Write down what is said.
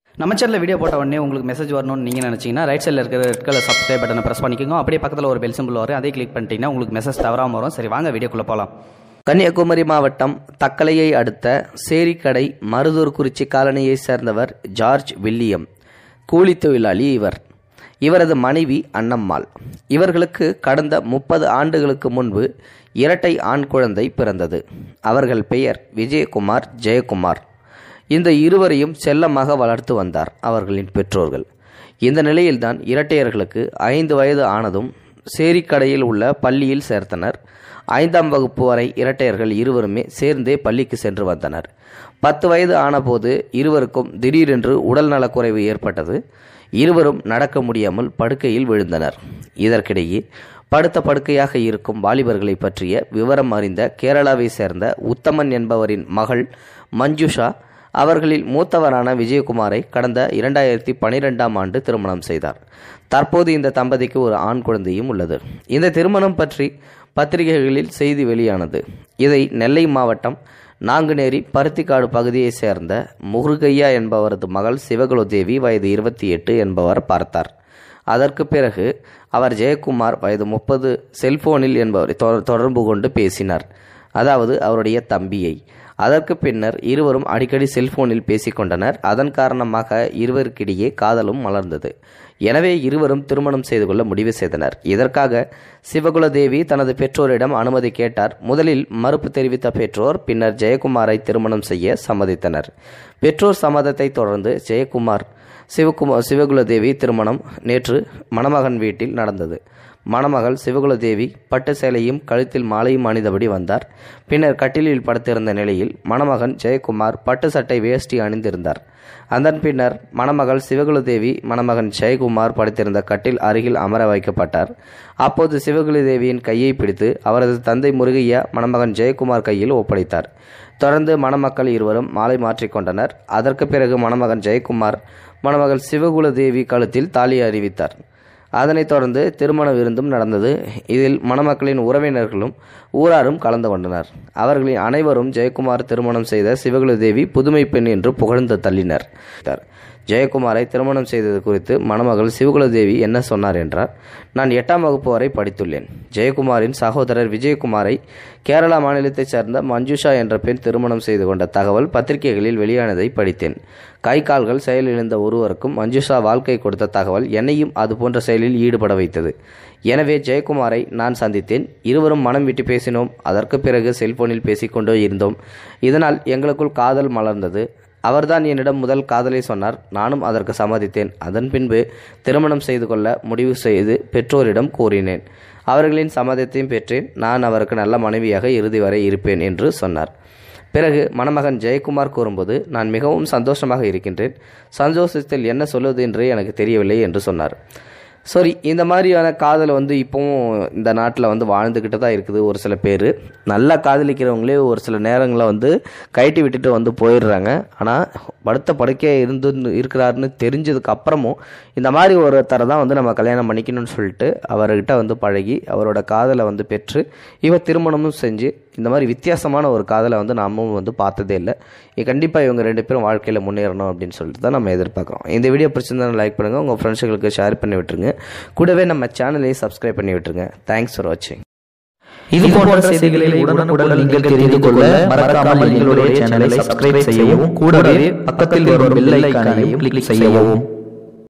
நம்ம சேனலில் வீடியோ போட்ட உடனே உங்களுக்கு மெசேஜ் வரணும்னு நீங்கள் நினச்சிங்கன்னா ரைட் சைடில் இருக்கிற ரெட் கலர் சப்ஸ்கிரைப் பட்டனை ப்ரெஸ் பண்ணிக்கோங்க அப்படியே பக்கத்தில் ஒரு பெல் சிம்பிள் வரும் அதே கிளிக் பண்ணிட்டீங்கன்னா உங்களுக்கு மெசேஜ் தவறாமல் வரும் சரி வாங்க வீடியோக்குள்ளே போகலாம் கன்னியாகுமரி மாவட்டம் தக்கலையை அடுத்த சேரிக்கடை மருதூர் குறிச்சி காலனியை சேர்ந்தவர் ஜார்ஜ் வில்லியம் கூலி தொழிலாளி இவர் இவரது மனைவி அன்னம்மாள் இவர்களுக்கு கடந்த முப்பது ஆண்டுகளுக்கு முன்பு இரட்டை ஆண் குழந்தை பிறந்தது அவர்கள் பெயர் விஜயகுமார் ஜெயக்குமார் இந்த இருவரையும் செல்லமாக வளர்த்து வந்தார் அவர்களின் பெற்றோர்கள் இந்த நிலையில்தான் இரட்டையர்களுக்கு ஐந்து வயது ஆனதும் சேரிக்கடையில் உள்ள பள்ளியில் சேர்த்தனர் ஐந்தாம் வகுப்பு வரை இரட்டையர்கள் இருவருமே சேர்ந்தே பள்ளிக்கு சென்று வந்தனர் பத்து வயது ஆனபோது இருவருக்கும் திடீரென்று உடல் நலக்குறைவு ஏற்பட்டது இருவரும் நடக்க முடியாமல் படுக்கையில் விழுந்தனர் இதற்கிடையே படுத்த படுக்கையாக இருக்கும் வாலிபர்களை பற்றிய விவரம் அறிந்த கேரளாவை சேர்ந்த உத்தமன் என்பவரின் மகள் மஞ்சுஷா அவர்களில் மூத்தவரான விஜயகுமாரை கடந்த இரண்டாயிரத்தி பனிரெண்டாம் ஆண்டு திருமணம் செய்தார் தற்போது இந்த தம்பதிக்கு ஒரு ஆண் குழந்தையும் உள்ளது இந்த திருமணம் பற்றி பத்திரிகைகளில் செய்தி வெளியானது இதை நெல்லை மாவட்டம் நாங்குநேரி பருத்திக்காடு பகுதியைச் சேர்ந்த முருகையா என்பவரது மகள் சிவகுலதேவி வயது இருபத்தி எட்டு என்பவர் பார்த்தார் அதற்கு பிறகு அவர் ஜெயக்குமார் வயது முப்பது செல்போனில் என்பவரை தொ- தொடர்பு கொண்டு பேசினார் அதாவது அவருடைய தம்பியை அதற்கு பின்னர் இருவரும் அடிக்கடி செல்போனில் பேசிக்கொண்டனர் அதன் காரணமாக இருவருக்கிடையே காதலும் மலர்ந்தது எனவே இருவரும் திருமணம் செய்து கொள்ள முடிவு செய்தனர் இதற்காக சிவகுலதேவி தனது பெற்றோரிடம் அனுமதி கேட்டார் முதலில் மறுப்பு தெரிவித்த பெற்றோர் பின்னர் ஜெயக்குமாரை திருமணம் செய்ய சம்மதித்தனர் பெற்றோர் சம்மதத்தை தொடர்ந்து ஜெயக்குமார் சிவகுமார் சிவகுலதேவி திருமணம் நேற்று மணமகன் வீட்டில் நடந்தது மணமகள் சிவகுலதேவி பட்டு சேலையும் கழுத்தில் மாலையும் அணிந்தபடி வந்தார் பின்னர் கட்டிலில் படுத்திருந்த நிலையில் மணமகன் ஜெயக்குமார் பட்டு சட்டை வேஷ்டி அணிந்திருந்தார் அதன் பின்னர் மணமகள் சிவகுலதேவி மணமகன் ஜெயக்குமார் படுத்திருந்த கட்டில் அருகில் அமர வைக்கப்பட்டார் அப்போது சிவகுலதேவியின் கையை பிடித்து அவரது தந்தை முருகையா மணமகன் ஜெயக்குமார் கையில் ஒப்படைத்தார் தொடர்ந்து மணமக்கள் இருவரும் மாலை மாற்றிக்கொண்டனர் அதற்கு பிறகு மணமகன் ஜெயக்குமார் மணமகள் சிவகுலதேவி கழுத்தில் தாலி அறிவித்தார் அதனைத் தொடர்ந்து திருமண விருந்தும் நடந்தது இதில் மணமக்களின் உறவினர்களும் ஊராரும் கலந்து கொண்டனர் அவர்களின் அனைவரும் ஜெயக்குமார் திருமணம் செய்த சிவகுலதேவி புதுமை பெண் என்று புகழ்ந்து தள்ளினர் ஜெயக்குமாரை திருமணம் செய்தது குறித்து மணமகள் சிவகுலதேவி என்ன சொன்னார் என்றார் நான் எட்டாம் வகுப்பு வரை படித்துள்ளேன் ஜெயக்குமாரின் சகோதரர் விஜயகுமாரை கேரளா மாநிலத்தைச் சேர்ந்த மஞ்சுஷா என்ற பெண் திருமணம் செய்து கொண்ட தகவல் பத்திரிகைகளில் வெளியானதை படித்தேன் கை கால்கள் செயலிழந்த ஒருவருக்கும் மஞ்சுஷா வாழ்க்கை கொடுத்த தகவல் என்னையும் அதுபோன்ற செயலில் ஈடுபட வைத்தது எனவே ஜெயக்குமாரை நான் சந்தித்தேன் இருவரும் மனம் விட்டு பேசினோம் அதற்கு பிறகு செல்போனில் பேசிக்கொண்டே இருந்தோம் இதனால் எங்களுக்குள் காதல் மலர்ந்தது அவர்தான் என்னிடம் முதல் காதலை சொன்னார் நானும் அதற்கு சம்மதித்தேன் அதன் பின்பு திருமணம் செய்து கொள்ள முடிவு செய்து பெற்றோரிடம் கூறினேன் அவர்களின் சம்மதத்தையும் பெற்றேன் நான் அவருக்கு நல்ல மனைவியாக இறுதி வரை இருப்பேன் என்று சொன்னார் பிறகு மணமகன் ஜெயக்குமார் கூறும்போது நான் மிகவும் சந்தோஷமாக இருக்கின்றேன் சந்தோஷத்தில் என்ன சொல்வது என்று எனக்கு தெரியவில்லை என்று சொன்னார் சரி இந்த மாதிரியான காதல் வந்து இப்போவும் இந்த நாட்டில் வந்து வாழ்ந்துக்கிட்டு தான் இருக்குது ஒரு சில பேர் நல்லா காதலிக்கிறவங்களே ஒரு சில நேரங்களில் வந்து கைட்டி விட்டுட்டு வந்து போயிடுறாங்க ஆனால் படுத்த படுக்கையாக இருந்து இருக்கிறாருன்னு தெரிஞ்சதுக்கு அப்புறமும் இந்த மாதிரி ஒருத்தரை தான் வந்து நம்ம கல்யாணம் பண்ணிக்கணும்னு சொல்லிட்டு அவர்கிட்ட வந்து பழகி அவரோட காதலை வந்து பெற்று இவர் திருமணமும் செஞ்சு இந்த மாதிரி வித்தியாசமான ஒரு காதலை வந்து நாமும் வந்து பார்த்ததே இல்லை கண்டிப்பாக இவங்க ரெண்டு பேரும் வாழ்க்கையில் முன்னேறணும் அப்படின்னு சொல்லிட்டு தான் நம்ம எதிர்பார்க்குறோம் இந்த வீடியோ பிடிச்சிருந்தா லைக் பண்ணுங்கள் உங்கள் ஃப்ரெண்ட்ஸுகளுக்கு ஷேர் பண்ணி விட்டுருங்க கூடவே நம்ம சேனலையும் சப்ஸ்கிரைப் பண்ணி விட்டுருங்க தேங்க்ஸ் ஃபார் வாட்சிங் இது போன்ற செய்திகளை உடனுக்குடன் நீங்கள் தெரிந்து கொள்ள மறக்காமல் எங்களுடைய சேனலை சப்ஸ்கிரைப் செய்யவும் கூடவே பக்கத்தில் வரும் பெல் ஐகானையும் கிளிக் செய்யவும்